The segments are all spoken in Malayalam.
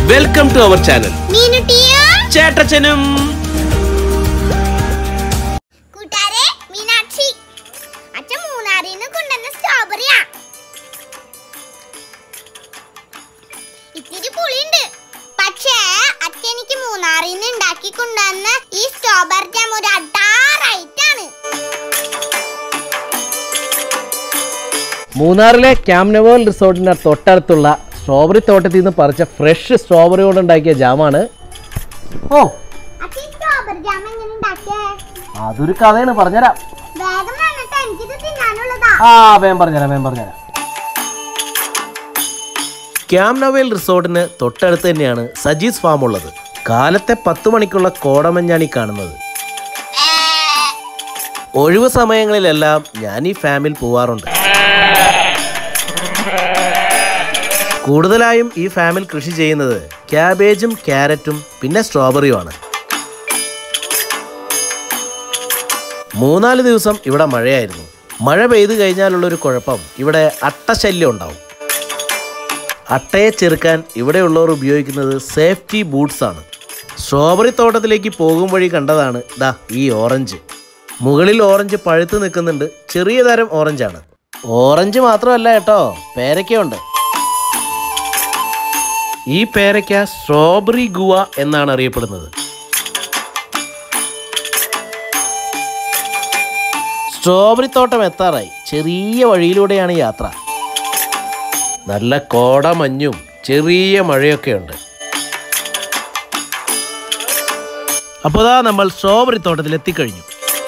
വെൽക്കം ടു അവർ ചാനൽ മീനുട്ടിയോ ചേട്ടച്ചനും കൂട്ടാരെ മീനാക്ഷി അച്ഛൻ മൂന്നാറിൽ നിന്ന് കൊണ്ടുവന്ന സ്ട്രോബെറിയാ ഇത്തിരി പുളിയുണ്ട് പക്ഷേ അച്ഛൻ എനിക്ക് മൂന്നാറിൽ നിന്ന് ഉണ്ടാക്കി കൊണ്ടുവന്ന ഈ സ്ട്രോബെറി ജാം ഒരു അടാറായിട്ടാണ് മൂന്നാറിലെ ക്യാമ്നവേൽ റിസോർട്ടിൻ്റെ തൊട്ടടുത്തുള്ള സ്ട്രോബെറി തോട്ടത്തിൽ നിന്ന് പറിച്ച ഫ്രഷ് സ്ട്രോബെറി കൊണ്ടുണ്ടാക്കിയ ജാമാണ് ഓ അച്ഛൻ സ്ട്രോബെറി ജാം എങ്ങനെ ഉണ്ടാക്കിയേ അതൊരു കഥയാണ് പറഞ്ഞുതരാം വേഗം വന്നിട്ട് എനിക്കിത് തിന്നാനുള്ളതാ ആ വേഗം പറഞ്ഞുതരാം വേഗം പറഞ്ഞുതരാം ക്യാംനവേൽ റിസോർട്ടിന് തൊട്ടടുത്ത് തന്നെയാണ് സജീസ് ഫാം ഉള്ളത് കാലത്തെ പത്ത് മണിക്കുള്ള കോടമഞ്ഞാണ് ഈ കാണുന്നത് ഒഴിവ് സമയങ്ങളിലെല്ലാം ഞാൻ ഈ ഫാമിൽ പോവാറുണ്ട് കൂടുതലായും ഈ ഫാമിൽ കൃഷി ചെയ്യുന്നത് ക്യാബേജും ക്യാരറ്റും പിന്നെ സ്ട്രോബെറിയുമാണ് മൂന്നാല് ദിവസം ഇവിടെ മഴയായിരുന്നു മഴ പെയ്തു കഴിഞ്ഞാലുള്ള ഒരു കുഴപ്പം ഇവിടെ അട്ടശല്യം ഉണ്ടാവും അട്ടയെ ചെറുക്കാൻ ഇവിടെയുള്ളവർ ഉപയോഗിക്കുന്നത് സേഫ്റ്റി ബൂട്ട്സ് ആണ് സ്ട്രോബെറി തോട്ടത്തിലേക്ക് പോകും വഴി കണ്ടതാണ് ദാ ഈ ഓറഞ്ച് മുകളിൽ ഓറഞ്ച് പഴുത്ത് നിൽക്കുന്നുണ്ട് ചെറിയ തരം ഓറഞ്ചാണ് ഓറഞ്ച് മാത്രമല്ല കേട്ടോ പേരയ്ക്കയുണ്ട് ഈ പേരയ്ക്ക സ്ട്രോബെറി ഗുവ എന്നാണ് അറിയപ്പെടുന്നത് സ്ട്രോബെറി തോട്ടം എത്താറായി ചെറിയ വഴിയിലൂടെയാണ് യാത്ര നല്ല കോട മഞ്ഞും ചെറിയ മഴയൊക്കെ ഉണ്ട് അപ്പോൾ ദാ നമ്മൾ സ്ട്രോബെറി തോട്ടത്തിൽ എത്തിക്കഴിഞ്ഞു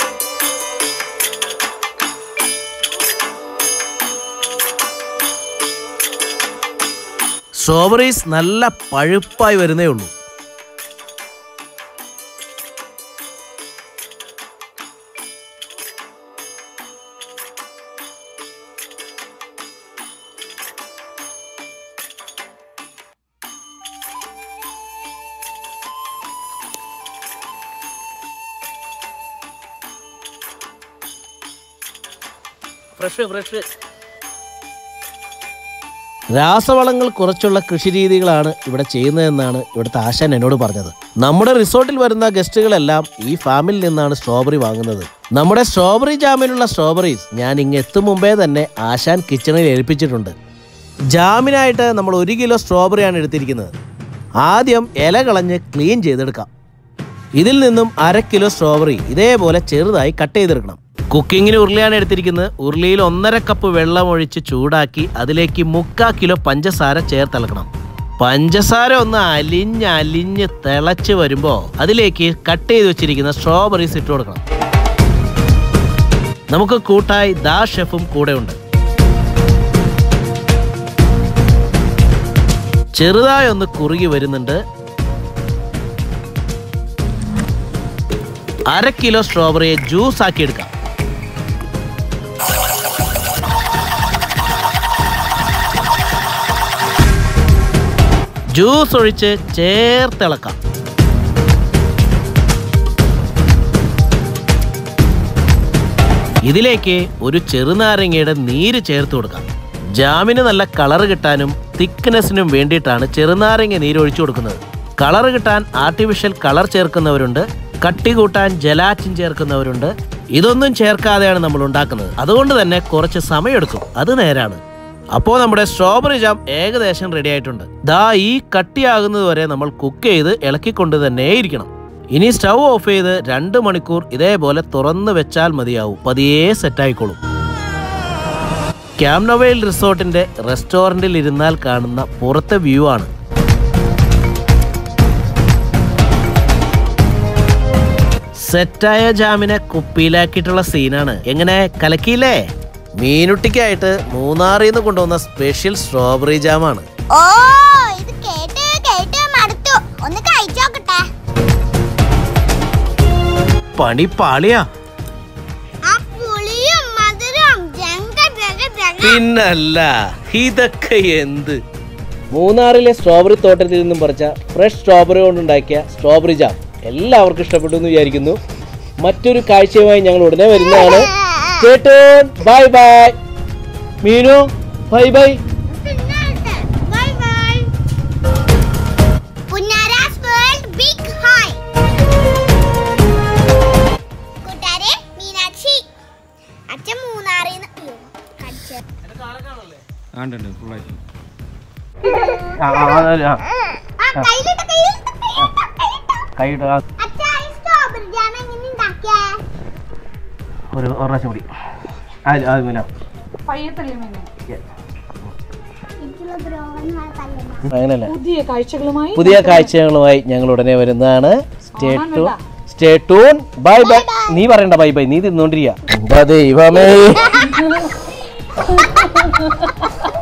സ്ട്രോബെറീസ് നല്ല പഴുപ്പായി വരുന്നേ ഉള്ളൂ ഫ്രഷ് ഫ്രഷ് രാസവളങ്ങൾ കുറച്ചുള്ള കൃഷിരീതികളാണ് ഇവിടെ ചെയ്യുന്നതെന്നാണ് ഇവിടുത്തെ ആശാൻ എന്നോട് പറഞ്ഞത് നമ്മുടെ റിസോർട്ടിൽ വരുന്ന ഗസ്റ്റുകളെല്ലാം ഈ ഫാമിൽ നിന്നാണ് സ്ട്രോബെറി വാങ്ങുന്നത് നമ്മുടെ സ്ട്രോബെറി ജാമിലുള്ള സ്ട്രോബെറീസ് ഞാൻ ഇങ്ങ് എത്തും മുമ്പേ തന്നെ ആശാൻ കിച്ചണിൽ ഏൽപ്പിച്ചിട്ടുണ്ട് ജാമിനായിട്ട് നമ്മൾ ഒരു കിലോ സ്ട്രോബെറിയാണ് എടുത്തിരിക്കുന്നത് ആദ്യം ഇല കളഞ്ഞ് ക്ലീൻ ചെയ്തെടുക്കാം ഇതിൽ നിന്നും അര കിലോ സ്ട്രോബെറി ഇതേപോലെ ചെറുതായി കട്ട് ചെയ്തെടുക്കണം കുക്കിങ്ങിന് ഉരുളിയാണ് എടുത്തിരിക്കുന്നത് ഉരുളിയിൽ ഒന്നര കപ്പ് വെള്ളം ഒഴിച്ച് ചൂടാക്കി അതിലേക്ക് മുക്കാ കിലോ പഞ്ചസാര ചേർത്തിളക്കണം പഞ്ചസാര ഒന്ന് അലിഞ്ഞ് അലിഞ്ഞ് തിളച്ച് വരുമ്പോൾ അതിലേക്ക് കട്ട് ചെയ്ത് വെച്ചിരിക്കുന്ന സ്ട്രോബെറീസ് ഇട്ട് കൊടുക്കണം നമുക്ക് കൂട്ടായി ദാ ഷെഫും കൂടെ ഉണ്ട് ചെറുതായി ഒന്ന് കുറുകി വരുന്നുണ്ട് അര കിലോ സ്ട്രോബെറിയെ ജ്യൂസ് ആക്കി എടുക്കാം ജ്യൂസ് ഒഴിച്ച് ചേർത്തിളക്കാം ഇതിലേക്ക് ഒരു ചെറുനാരങ്ങയുടെ നീര് ചേർത്ത് കൊടുക്കാം ജാമിന് നല്ല കളർ കിട്ടാനും തിക്നെസ്സിനും വേണ്ടിയിട്ടാണ് ചെറുനാരങ്ങ നീര് ഒഴിച്ചു കൊടുക്കുന്നത് കളർ കിട്ടാൻ ആർട്ടിഫിഷ്യൽ കളർ ചേർക്കുന്നവരുണ്ട് കട്ടി കൂട്ടാൻ ജലാറ്റിൻ ചേർക്കുന്നവരുണ്ട് ഇതൊന്നും ചേർക്കാതെയാണ് നമ്മൾ ഉണ്ടാക്കുന്നത് അതുകൊണ്ട് തന്നെ കുറച്ച് സമയമെടുക്കും അത് നേരാണ് അപ്പോൾ നമ്മുടെ സ്ട്രോബെറി ജാം ഏകദേശം റെഡി ആയിട്ടുണ്ട് ദാ ഈ കട്ടിയാകുന്നത് വരെ നമ്മൾ കുക്ക് ചെയ്ത് ഇളക്കിക്കൊണ്ട് തന്നെ ഇരിക്കണം ഇനി സ്റ്റൗ ഓഫ് ചെയ്ത് രണ്ട് മണിക്കൂർ ഇതേപോലെ തുറന്നു വെച്ചാൽ മതിയാവും പതിയെ സെറ്റായിക്കോളും ക്യാംനോവെയിൽ റിസോർട്ടിന്റെ റെസ്റ്റോറന്റിൽ ഇരുന്നാൽ കാണുന്ന പുറത്തെ വ്യൂ ആണ് സെറ്റായ ജാമിനെ കുപ്പിയിലാക്കിയിട്ടുള്ള സീനാണ് എങ്ങനെ കലക്കിയില്ലേ മീനുട്ടിക്കായിട്ട് മൂന്നാറിൽ നിന്ന് കൊണ്ടുവന്ന സ്പെഷ്യൽ സ്ട്രോബെറി ജാമാണ് ഓ ഇത് കേട്ട് കേട്ട് മടുത്തു ഒന്ന് കഴിച്ചു നോക്കട്ടെ പണി പാളിയാ ആ പുളിയും മധുരവും ജങ്ക ജഗ ജഗ പിന്നല്ല ഇതൊക്കെ എന്ത് മൂന്നാറിലെ സ്ട്രോബെറി തോട്ടത്തിൽ നിന്നും പറിച്ച ഫ്രഷ് സ്ട്രോബെറി കൊണ്ടുണ്ടാക്കിയ സ്ട്രോബെറി ജാം എല്ലാവർക്കും ഇഷ്ടപ്പെട്ടു എന്ന് വിചാരിക്കുന്നു മറ്റൊരു കാഴ്ചയുമായി ഞങ്ങൾ ഉടനെ വരുന്നതാണ് ചേട്ടൻ bye bye Meenu bye bye തിന്നാട്ടെ ബൈ ബൈ അച്ഛൻ മൂന്നാറിൽ നിന്ന് അയ്യോ, കടിച്ച. ആണ്ട് ഫുള്ളായിട്ട് ആ, ആ, ആ, ആ, ആ, കയ്യിലിട്ട്, കയ്യിലിട്ട്, കയ്യിലിട്ട്, കയ്യിലിട്ട്. കൈയിട്ട് ആ, അച്ഛാ, ഈ strawberry jam എങ്ങനെ ഉണ്ടാക്കിയേ? ഒരു ഒരു പ്രാവശ്യം കൂടി ആ, ആ, പിന്നെ. എനിക്കുള്ള ദ്രോഹം തല്ലുന്ന. അങ്ങനെയല്ല പുതിയ കാഴ്ചകളുമായി പുതിയ കാഴ്ചകളുമായി ഞങ്ങൾ ഉടനെ വരുന്നതാണ് stay tune stay tune bye bye നീ പറയണ്ട ബൈ ബൈ നീ തിന്നോണ്ടിരിക്കുക എന്താ ദൈവമേ